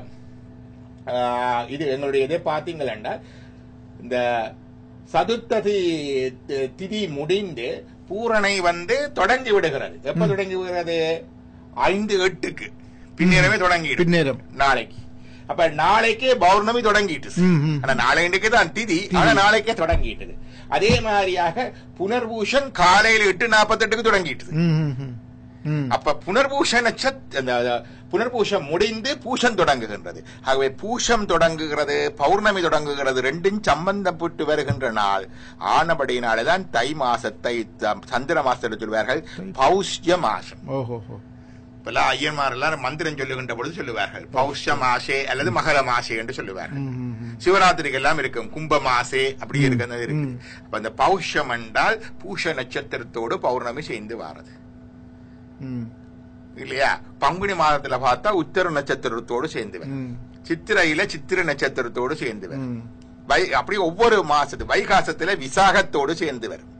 ஆ, இது எங்களுடைய இதை பார்த்தீங்கள் என்றால் இந்த சதுர்த்ததி தி- திதி முடிந்து பூரணை வந்து தொடங்கி விடுகிறது எப்ப தொடங்கி விடுகிறது ஐந்து எட்டுக்கு பின்னேறவே தொடங்கி பின்னேரம் நாளைக்கு அப்ப நாளைக்கே பௌர்ணமி தொடங்கிட்டு ம், ம். ஆனா நாளைக்கு தான் திதி ஆனா நாளைக்கே தொடங்கிட்டது அதே மாதிரியாக புனர்பூஷன் காலையில எட்டு நாற்பத்தெட்டுக்கு தொடங்கிட்டது ம், ம், ம். ம். அப்ப புனர்பூஷ நட்சத் அந்த அந்த புனர்பூஷம் முடிந்து பூஷம் தொடங்குகின்றது ஆகவே பூஷம் தொடங்குகிறது பௌர்ணமி தொடங்குகிறது ரெண்டும் சம்பந்தப்பட்டு வருகின்ற நாள் ஆனபடியினாலே தான் தை மாசத்தை த- சந்திர மாசத்தை சொல்வார்கள் பௌஷ்ய மாசம் ஓஹோ ஹோ. இப்பெல்லாம் ஐயன்மார் எல்லாரும் மந்திரம் சொல்லுகின்ற பொழுது சொல்லுவார்கள் பௌஷ மாசே அல்லது மகர மாசே என்று சொல்லுவார்கள் ம், ம், ம். சிவராத்திரிக்கு எல்லாம் இருக்கும் கும்ப மாசே அப்படி இருக்கிறது இருக்கு அப்ப அந்த பௌஷம் என்றால் பூஷ நட்சத்திரத்தோடு பௌர்ணமி சேர்ந்து வாரது ம், இல்லையா பங்குனி மாதத்துல பார்த்தா உத்தர நட்சத்திரத்தோடு சேர்ந்து வரும் ம், சித்திரையில சித்திர நட்சத்திரத்தோடு சேர்ந்து வரும் ம். வை அப்படி ஒவ்வொரு மாசத்து வைகாசத்துல விசாகத்தோடு சேர்ந்து வரும்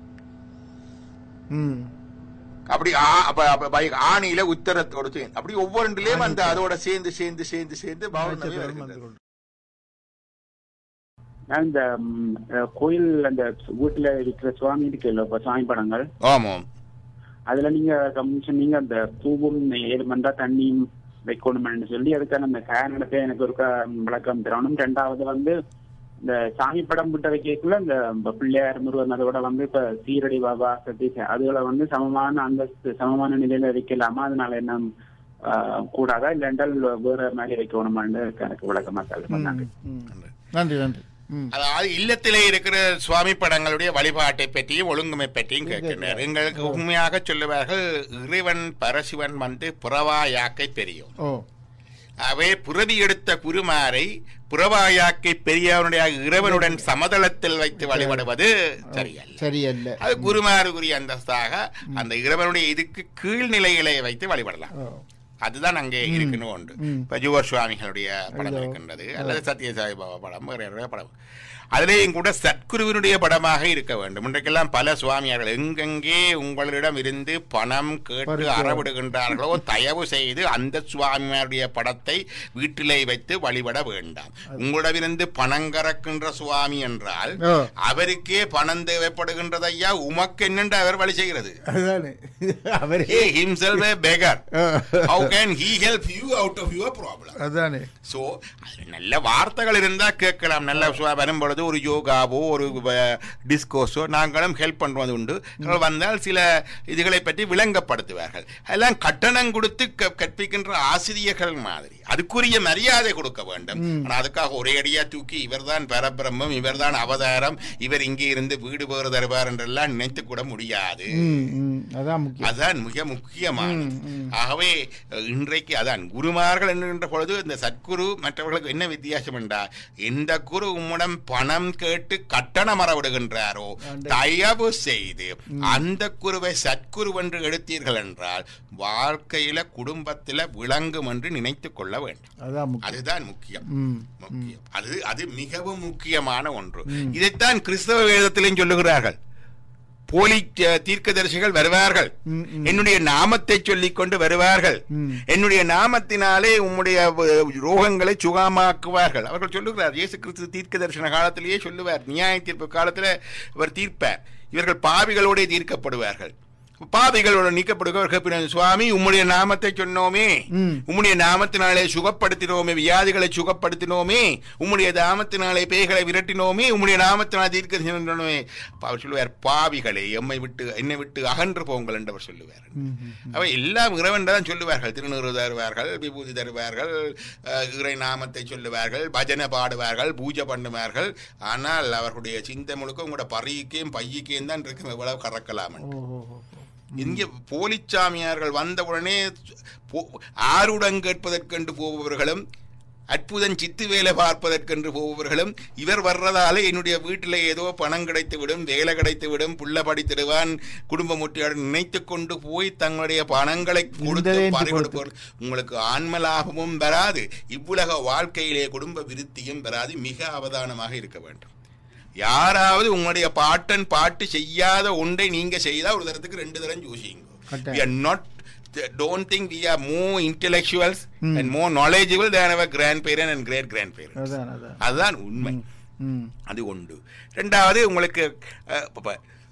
ம். அப்படி ஆ- அப்ப- அப்ப வை- ஆணியில உத்தரத்தோடு சேர்ந்து அப்படி ஒவ்வொன்றிலையும் அந்த அதோட சேர்ந்து சேர்ந்து சேர்ந்து சேர்ந்து பௌர்ணமி நட்சத்திரம் வருகின்றது. வந்து கொண்டு- நான் இந்த ம், அஹ், கோயில் அந்த வீட்டுல இருக்கிற சுவாமி இருக்குல்ல இப்ப சாமி படங்கள் ஆமாம் அதுல நீங்க கவனிச்சு நீங்க அந்த பூவும் ஏழு மண்டா தண்ணியும் வைக்கணும்னு சொல்லி அதுக்கான அந்த காரணத்தை எனக்கு ஒரு க- விளக்கம் தரணும் ரெண்டாவது வந்து இந்த சாமி படம் விட்ட வைக்கக்குள்ள இந்த ப- பிள்ளையார் முருகன் அதோட வந்து இப்ப சீரடி பாபா சதீஷ் அதுகளை வந்து சமமான அந்தஸ்து சமமான நிலையில வைக்கலாமா அதனால என்ன ஆஹ், கூடாதா இல்லைன்றால் வேற மாதிரி வைக்கணுமான்னு எனக்கு விளக்கமா சொல்லுங்க ம். நன்றி நன்றி ம். அதாவது இல்லத்திலே இருக்கிற சுவாமி படங்களுடைய வழிபாட்டை பற்றியும் ஒழுங்குமை பற்றியும் கேட்கின்றனர் எங்களுக்கு உண்மையாக சொல்லுவார்கள் இறைவன் பரசிவன் வந்து புறவாயாக்கை பெரியோர் ஓ அவை புறவி எடுத்த குருமாரை புறவாயாக்கை பெரியவனுடைய இறைவனுடன் சமதளத்தில் வைத்து வழிபடுவது சரியல்ல சரியல்ல அது குருமாருக்குரிய அந்தஸ்தாக அந்த இறைவனுடைய இதுக்கு கீழ்நிலைகளை வைத்து வழிபடலாம் ஓ. அதுதான் அங்கே இருக்கணும் ஒன்று ம். இப்ப ஜுவர் சுவாமிகளுடைய படம் ஐயோ. இருக்கின்றது அல்லது சத்யசாய் பாபா படம் வேற யாருடைய படம் அதிலேயும் கூட சத்குருவினுடைய படமாக இருக்க வேண்டும் இன்றைக்கெல்லாம் பல சுவாமியார்கள் எங்கெங்கே உங்களிடம் இருந்து பணம் கேட்டு பறித்து- அறவிடுகின்றார்களோ தயவு செய்து அந்த சுவாமியாருடைய படத்தை வீட்டிலே வைத்து வழிபட வேண்டாம் உங்களிடமிருந்து பணம் கறக்கின்ற சுவாமி என்றால் ஓ. அவருக்கே பணம் தேவைப்படுகின்றது ஐயா உமக்கு என்னென்று அவர் வழி செய்கிறது அதுதானே அவரே he himself a beggar ஓ. how can he help you out of your problem அதானே ஸோ நல்ல வார்த்தைகள் இருந்தால் கேட்கலாம் நல்ல சு- வரும்பொழுது ஒரு யோகாவோ ஒரு டிஸ்கோஸோ நாங்களும் ஹெல்ப் பண்ணுவது உண்டு அவர்கள் வந்தால் சில இதுகளை பற்றி விளங்கப்படுத்துவார்கள் அதெல்லாம் கட்டணம் கொடுத்து க- கற்பிக்கின்ற ஆசிரியர்கள் மாதிரி அதுக்குரிய மரியாதை கொடுக்க வேண்டும் ஆனால் அதுக்காக ஒரே அடியா தூக்கி இவர்தான் பரபிரம்மம் இவர்தான் அவதாரம் இவர் இங்கே இருந்து வீடு வேறு தருவார் என்றெல்லாம் நினைத்து கூட முடியாது ம் ம் அதான் முக்கியம் அதான் மிக முக்கியமானது ஆகவே அஹ், இன்றைக்கு அதான் குருமார்கள் என்கின்ற பொழுது இந்த சத்குரு மற்றவர்களுக்கு என்ன வித்தியாசம் என்றால் எந்த குரு உம்மிடம் பணம் கேட்டு கட்டணம் மற விடுகின்றாரோ தயவு செய்து அந்த குருவை சத்குரு என்று எடுத்தீர்கள் என்றால் வாழ்க்கையில குடும்பத்தில விளங்கும் என்று நினைத்துக் கொள்ள வேண்டும் அதான் முக்கியம் அதுதான் முக்கியம் ம் முக்கியம் அது அது மிகவும் முக்கியமான ஒன்று இதைத்தான் கிறிஸ்தவ வேதத்திலும் சொல்லுகிறார்கள் போலி அஹ், தீர்க்கதரிசிகள் வருவார்கள் ம், ம். என்னுடைய நாமத்தை சொல்லிக் கொண்டு வருவார்கள் ம். என்னுடைய நாமத்தினாலே உம்முடைய அஹ், ரோகங்களை சுகமாக்குவார்கள் அவர்கள் சொல்லுகிறார் இயேசு கிறிஸ்து தீர்க்க தரிசன காலத்திலேயே சொல்லுவார் நியாய தீர்ப்பு காலத்தில் இவர் தீர்ப்பார் இவர்கள் பாவிகளோட தீர்க்கப்படுவார்கள் பாவிகளோட நீக்கப்படுவார்கள் சுவாமி உம்முடைய நாமத்தை சொன்னோமே ம். உம்முடைய நாமத்தினாலே சுகப்படுத்தினோமே வியாதிகளை சுகப்படுத்தினோமே உம்முடைய நாமத்தினாலே பேய்களை விரட்டினோமே உம்முடைய நாமத்தினால் தீர்க்க சொன்னோமே அப்ப அவர் சொல்லுவார் பாவிகளே எம்மை விட்டு என்னை விட்டு அகன்று போங்கள் என்று அவர் சொல்லுவார் ம் ம் அவை எல்லாம் இறைவன் தான் சொல்லுவார்கள் திருநூறு தருவார்கள் விபூதி தருவார்கள் அஹ், இறை நாமத்தை சொல்லுவார்கள் பஜனை பாடுவார்கள் பூஜை பண்ணுவார்கள் ஆனால் அவர்களுடைய சிந்தை முழுக்க உங்களோட பறிக்கையும் பையிக்கையும் தான் இருக்கும் எவ்வளவு கறக்கலாம் ஓ ஓ ஓ ஓ. இங்கே போலிச்சாமியார்கள் வந்தவுடனே போ- ஆருடன் கேட்பதற்கென்று போபவர்களும் அற்புதம் சித்து வேலை பார்ப்பதற்கென்று போபவர்களும் இவர் வர்றதால என்னுடைய வீட்டில் ஏதோ பணம் கிடைத்து விடும் வேலை கிடைத்து விடும் புள்ள படித்திடுவான் குடும்ப முட்டியாடு நினைத்து கொண்டு போய் தங்களுடைய பணங்களை கொடுத்து இந்ததே பறி கொடுத்து. கொடுப்பவர் உங்களுக்கு ஆன்ம லாபமும் வராது இவ்வுலக வாழ்க்கையிலே குடும்ப விருத்தியும் வராது மிக அவதானமாக இருக்க வேண்டும் யாராவது உங்களுடைய பாட்டன் பாட்டு செய்யாத ஒன்றை நீங்க செய்தா ஒரு தரத்துக்கு ரெண்டு தரம் யோசிங்க கட்டாயம். we are not don't think we are more intellectuals ம். and more knowledgeable than our grandparents and great grandparents அதான் அதான் அதுதான் உண்மை ம் அது உண்டு ரெண்டாவது உங்களுக்கு அஹ், அப்ப,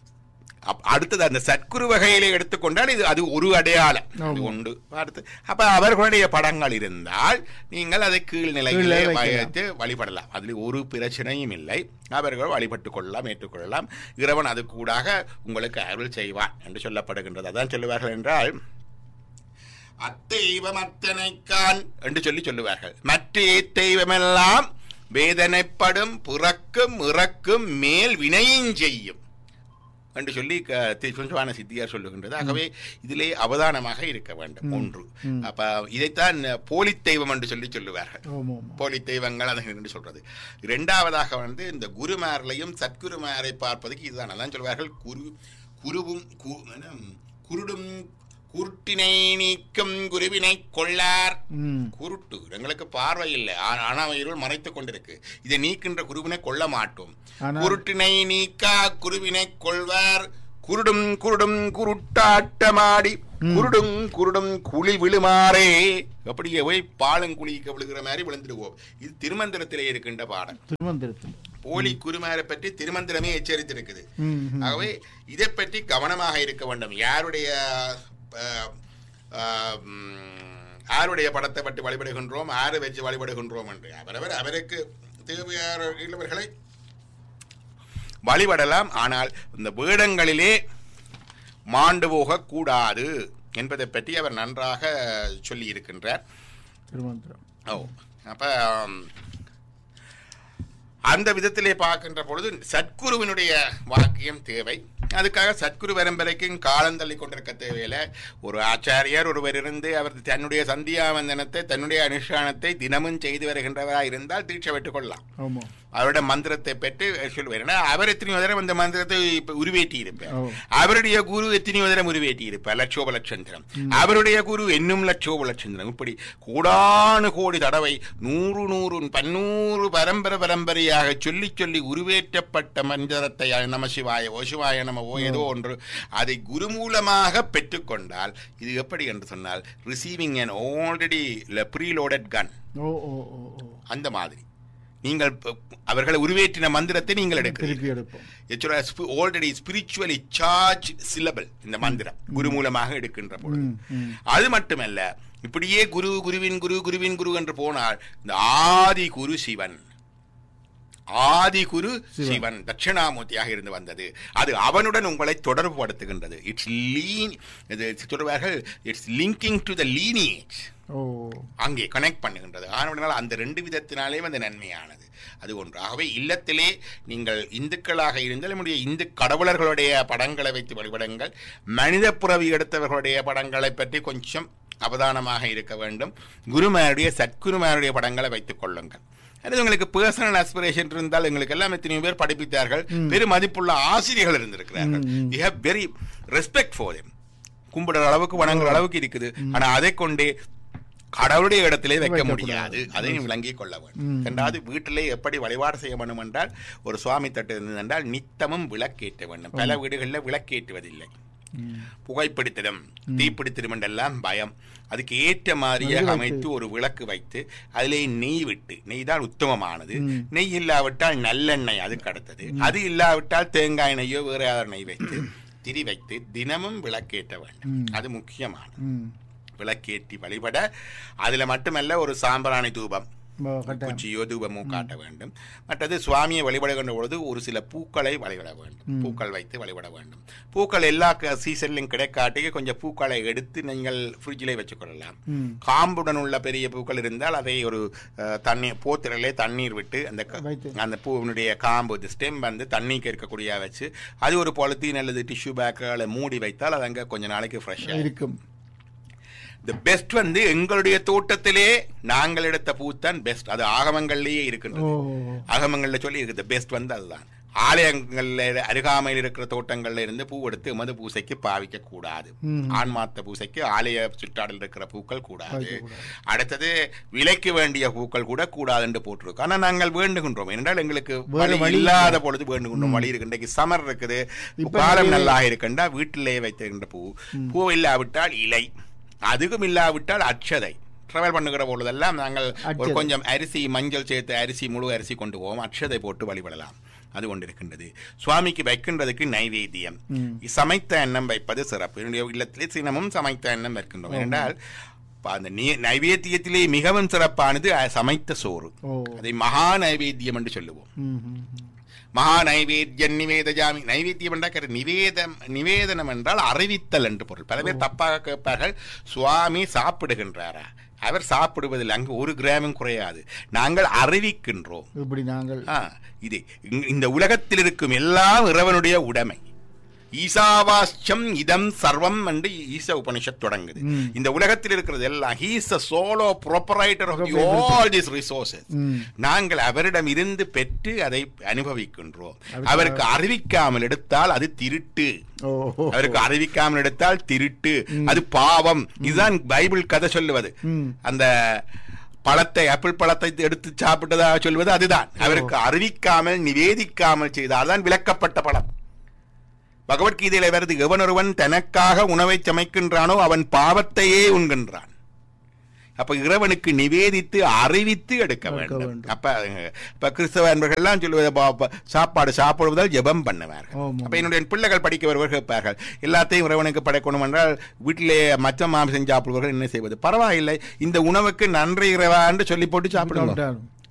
அப்- அடுத்தது அந்த சத்குரு வகையிலே எடுத்துக்கொண்டால் இது அது ஒரு அடையாளம் அது ஆமா. உண்டு அடுத்து அப்ப அவர்களுடைய படங்கள் இருந்தால் நீங்கள் அதை கீழ்நிலையிலே கீழே வைக்கலாம். வைத்து வழிபடலாம் அதில் ஒரு பிரச்சனையும் இல்லை அவர்கள் வழிபட்டுக் கொள்ளலாம் ஏற்றுக்கொள்ளலாம் இறைவன் அது கூடாக உங்களுக்கு அருள் செய்வான் என்று சொல்லப்படுகின்றது அதான் சொல்லுவார்கள் என்றால் அத்தெய்வம் அத்தனைக்கான் என்று சொல்லி சொல்லுவார்கள் மற்ற தெய்வமெல்லாம் வேதனைப்படும் பிறக்கும் இறக்கும் மேல் வினையும் செய்யும் என்று சொல்லி க- தி- சுந்தரவான சித்தியார் சொல்லுகின்றது ஆகவே இதிலே அவதானமாக இருக்க வேண்டும் ஒன்று ம். அப்ப இதைத்தான் போலி தெய்வம் என்று சொல்லி சொல்லுவார்கள் ஆமாம் ஆமாம் போலி தெய்வங்கள் அதை என்று சொல்றது இரண்டாவதாக வந்து இந்த குருமார்களையும் சத்குருமாரை பார்ப்பதுக்கு இதுதான் அதான் சொல்வார்கள் குரு குருவும் கு- என்ன, குருடும் குருட்டினை நீக்கும் குருவினை கொள்ளார் ம் குருட்டு எங்களுக்கு பார்வை இல்லை ஆ- ஆனா இருள் மறைத்துக் கொண்டிருக்கு இதை நீக்கின்ற குருவினை கொள்ள மாட்டோம் ஆனால்- குருட்டினை நீக்கா குருவினை கொள்வார் குருடும் குருடும் குருட்டாட்டமாடி குருடும் குருடும் குழி விழுமாறே அப்படியே போய் பாலம் குழிக்க விழுகிற மாதிரி விழுந்துடுவோம் இது திருமந்திரத்திலே இருக்கின்ற பாடம் திருமந்திரத்தில் போலி குருமாரை பற்றி திருமந்திரமே எச்சரித்திருக்குது ம் ம். ஆகவே இதை பற்றி கவனமாக இருக்க வேண்டும் யாருடைய அஹ், அஹ், உம், யாருடைய படத்தை பற்றி வழிபடுகின்றோம் யாரை வச்சு வழிபடுகின்றோம் என்று அவரவர் அவருக்கு தேவையானவர்களை வழிபடலாம் ஆனால் இந்த வேடங்களிலே மாண்டு போகக்கூடாது என்பதை பற்றி அவர் நன்றாக சொல்லி இருக்கின்றார் திருமந்திரம் ஓ அப்ப ஆம், அந்த விதத்திலே பார்க்கின்ற பொழுது சத்குருவினுடைய வாக்கியம் தேவை அதுக்காக சத்குரு வரம்பரைக்கும் காலம் தள்ளி கொண்டிருக்க தேவையில்லை ஒரு ஆச்சாரியார் ஒருவர் இருந்து அவர் தன்னுடைய சந்தியாவந்தனத்தை தன்னுடைய அனுஷ்டானத்தை தினமும் செய்து வருகின்றவராக இருந்தால் தீட்சை பெற்றுக் கொள்ளலாம் ஆமாம் அவருடைய மந்திரத்தை பெற்று சொல்லுவார் ஏன்னா அவர் எத்தனையோ தடவை அந்த மந்திரத்தை இப்ப உருவேற்றி இருப்பார் ஓ. அவருடைய குரு எத்தனையோ தடவை உருவேற்றி இருப்பார் லட்சோப லட்சந்திரம் அவருடைய குரு என்னும் லட்சோப லட்சந்திரம் இப்படி கோடானு கோடி தடவை நூறு நூறு பன்னூறு பரம்பரை பரம்பரையாக சொல்லி சொல்லி உருவேற்றப்பட்ட மந்திரத்தை நம சிவாய ஓ சிவாய நம ஓ ஏதோ ஒன்று அதை குரு மூலமாக பெற்றுக்கொண்டால் இது எப்படி என்று சொன்னால் receiving an already preloaded gun ஓ ஓ ஓ ஓ அந்த மாதிரி நீங்கள் ப- அவர்களை உருவேற்றின மந்திரத்தை நீங்கள் திருப்பி எடுக்கிறீர்கள் எடுப்போம் ஆல்ரெடி ஸ்பிரிச்சுவலி சார்ஜ் சிலபல் இந்த மந்திரம் குரு மூலமாக எடுக்கின்ற பொழுது ம், ம். அது மட்டுமல்ல இப்படியே குரு குருவின் குரு குருவின் குரு என்று போனால் இந்த ஆதி குரு சிவன் ஆதி குரு சிவன் தட்சிணாமூர்த்தியாக இருந்து வந்தது அது அவனுடன் உங்களை தொடர்பு படுத்துகின்றது இட்ஸ் லீன் இது சொல்வார்கள் it's linking to the lineage ஓ அங்கே கனெக்ட் பண்ணுகின்றது ஆனால் அந்த ரெண்டு விதத்தினாலே வந்து நன்மையானது அது ஒன்று ஆகவே இல்லத்திலே நீங்கள் இந்துக்களாக இருந்தால் நம்முடைய இந்து கடவுளர்களுடைய படங்களை வைத்து வழிபடுங்கள் மனித புறவி எடுத்தவர்களுடைய படங்களை பற்றி கொஞ்சம் அவதானமாக இருக்க வேண்டும் குருமாருடைய சத்குருமாருடைய படங்களை வைத்துக் கொள்ளுங்கள் அது உங்களுக்கு பர்சனல் அஸ்பிரேஷன் இருந்தால் எங்களுக்கு எல்லாம் எத்தனையோ பேர் படிப்பித்தார்கள் பெரும் மதிப்புள்ள ஆசிரியர்கள் இருந்திருக்கிறார்கள் you have very respect for them கும்பிடுற அளவுக்கு வணங்குற அளவுக்கு இருக்குது ஆனா அதை கொண்டே கடவுளுடைய இடத்திலே வைக்க முடியாது அதையும் விளங்கிக் கொள்ள வேண்டும் ரெண்டாவது வீட்டிலே எப்படி வழிபாடு செய்ய வேண்டும் என்றால் ஒரு சுவாமி தட்டு இருந்தது என்றால் நித்தமும் விளக்கேற்ற வேண்டும் பல வீடுகளில் விளக்கேற்றுவதில்லை புகைப்பிடித்திடும் தீப்பிடித்திடும் என்றெல்லாம் பயம் அதுக்கு ஏற்ற மாதிரியாக அமைத்து ஒரு விளக்கு வைத்து அதிலே நெய் விட்டு நெய் தான் உத்தமமானது நெய் இல்லாவிட்டால் நல்லெண்ணெய் அதுக்கு அடுத்தது அது இல்லாவிட்டால் தேங்காய் நெய்யோ வேற யாரும் நெய் வைத்து திரி வைத்து தினமும் விளக்கேற்ற வேண்டும் அது முக்கியமானது ம் விளக்கேற்றி வழிபட அதுல மட்டுமல்ல ஒரு சாம்பிராணி தூபம் ஓ, கட்டாயம் பூச்சியோ தூபமோ காட்ட வேண்டும் மற்றது சுவாமியை வழிபடுகின்ற பொழுது ஒரு சில பூக்களை வழிபட வேண்டும் பூக்கள் வைத்து வழிபட வேண்டும் பூக்கள் எல்லா சீசன்லையும் கிடைக்காட்டிக்கு கொஞ்சம் பூக்களை எடுத்து நீங்கள் ஃப்ரிட்ஜிலே வச்சுக்கொள்ளலாம் ம் காம்புடன் உள்ள பெரிய பூக்கள் இருந்தால் அதை ஒரு அஹ், தண்ணீர் போத்திரலே தண்ணீர் விட்டு அந்த க- வைத்து. அந்த பூவினுடைய காம்பு ஸ்டெம் வந்து தண்ணிக்கு இருக்கக்கூடிய வச்சு அது ஒரு பாலித்தீன் அல்லது டிஷ்யூ பேக்கில் மூடி வைத்தால் அது அங்கே கொஞ்ச நாளைக்கு ஃப்ரெஷ்ஷாக இருக்கும் த பெஸ்ட் வந்து எங்களுடைய தோட்டத்திலே நாங்கள் எடுத்த பூ தான் பெஸ்ட் அது ஆகமங்கள்லயே ஓ இருக்கின்றது ஆகமங்கள்ல சொல்லி இருக்குது பெஸ்ட் வந்து அதுதான் ஆலயங்கள்ல அருகாமையில் இருக்கிற தோட்டங்கள்ல இருந்து பூ எடுத்து எமது பூசைக்கு பாவிக்க கூடாது ம். ஆன்மாத்த பூசைக்கு ஆலய சுற்றாடல் இருக்கிற பூக்கள் கூடாது பாவிக்கக்கூடாது. அடுத்தது விலைக்கு வேண்டிய பூக்கள் கூட கூடாது என்று போட்டிருக்கோம் ஆனா நாங்கள் வேண்டுகின்றோம் என்றால் எங்களுக்கு வேற வழி வழி இல்லாத பொழுது வேண்டுகின்றோம் வழி இருக்கு இன்றைக்கு சமர் இருக்குது இப்ப காலம் நிறைய- நல்லா இருக்கின்றா வீட்டிலேயே வைத்திருக்கின்ற பூ பூ இல்லாவிட்டால் இலை அதுக்கும் இல்லாவிட்டால் அட்சதை ட்ராவல் பண்ணுகிற பொழுதெல்லாம் நாங்கள் ஒரு அட்சதை. கொஞ்சம் அரிசி மஞ்சள் சேர்த்து அரிசி முழு அரிசி கொண்டு போவோம் அட்சதை போட்டு வழிபடலாம் அது கொண்டிருக்கின்றது சுவாமிக்கு வைக்கின்றதுக்கு நைவேத்தியம் சமைத்த எண்ணம் வைப்பது சிறப்பு என்னுடைய இல்லத்திலே சினமும் சமைத்த எண்ணம் வைக்கின்றோம் என்றால் ப- அந்த நி- நைவேத்தியத்திலே மிகவும் சிறப்பானது அஹ், சமைத்த சோறு ஓ அதை மகா நைவேத்தியம் என்று சொல்லுவோம் ம் ம் ம். மகா நைவேத்தியம் நிவேதஜாமி நைவேத்தியம் என்றால் கரு- நிவேதம் நிவேதனம் என்றால் அறிவித்தல் என்று பொருள் பல பேர் தப்பாக கேட்பார்கள் சுவாமி சாப்பிடுகின்றாரா அவர் சாப்பிடுவதில் அங்கு ஒரு கிராமும் குறையாது நாங்கள் அறிவிக்கின்றோம் இப்படி நாங்கள் ஆ, இது இங்க- இந்த உலகத்தில் இருக்கும் எல்லாம் இறைவனுடைய உடைமை ஈசாவாஸ்யம் இதம் சர்வம் என்று ஈச உபனிஷத் தொடங்குது ம். இந்த உலகத்தில் இருக்கிறது எல்லாம் he's a solo proprietor of Proprietor. All this resources hmm. நாங்கள் அவரிடம் இருந்து பெற்று அதை அனுபவிக்கின்றோம் அதுக்கு அவருக்கு அறிவிக்காமல் எடுத்தால் அது திருட்டு ஓ அவருக்கு அறிவிக்காமல் எடுத்தால் திருட்டு அது பாவம் இதுதான் பைபிள் கதை சொல்லுவது ம் அந்த பழத்தை ஆப்பிள் பழத்தை எடுத்து சாப்பிட்டதாக சொல்வது அதுதான் அவருக்கு அறிவிக்காமல் நிவேதிக்காமல் செய்தால்தான் விளக்கப்பட்ட பழம் பகவத்கீதையில வருது எவனொருவன் தனக்காக உணவை சமைக்கின்றானோ அவன் பாவத்தையே உண்கின்றான் அப்ப இறைவனுக்கு நிவேதித்து அறிவித்து எடுக்க எடுக்க வேண்டும் வேண்டும். அப்ப இப்ப கிறிஸ்தவ அன்பர்கள்லாம் சொல்லுவது பா- பா- சாப்பாடு சாப்பிடுவதால் ஜெபம் பண்ணுவார்கள் ஆமாம். அப்ப என்னுடைய பிள்ளைகள் படிக்க வருவர்கள் கேட்பார்கள் எல்லாத்தையும் இறைவனுக்கு படைக்கணும் என்றால் வீட்டிலே மச்ச மாமிசம் சாப்பிடுவர்கள் என்ன செய்வது பரவாயில்லை இந்த உணவுக்கு நன்றி இறைவா என்று சொல்லி போட்டு சாப்பிடுவோம் சாப்பிட்டாலும்.